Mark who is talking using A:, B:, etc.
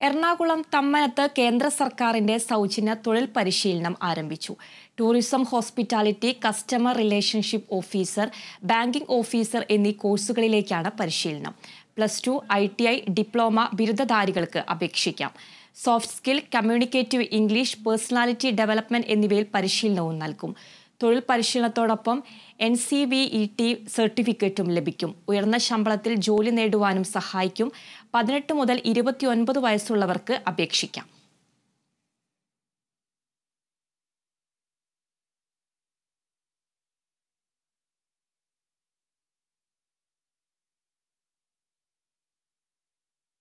A: എറണാകുളം തമ്മനത്ത് കേന്ദ്ര സർക്കാരിന്റെ സൗജന്യ തൊഴിൽ പരിശീലനം ആരംഭിച്ചു tourism hospitality customer relationship officer banking officer എന്നീ കോഴ്സുകളിലേക്കാണ് പരിശീലനം plus two I T I diploma ബിരുദധാരികൾക്ക് അപേക്ഷിക്കാം soft skill communicative English personality development എന്നിവയിൽ പരിശീലനവും നൽകും തൊഴിൽ പരിശീലനത്തോടൊപ്പം N C V E T സർട്ടിഫിക്കറ്റും ലഭിക്കും ഉയർന്ന ശമ്പളത്തിൽ ജോലി നേടുവാനും സഹായിക്കും പതിനെട്ട് മുതൽ ഇരുപത്തിയൊൻപത് വയസ്സുള്ളവർക്ക് അപേക്ഷിക്കാം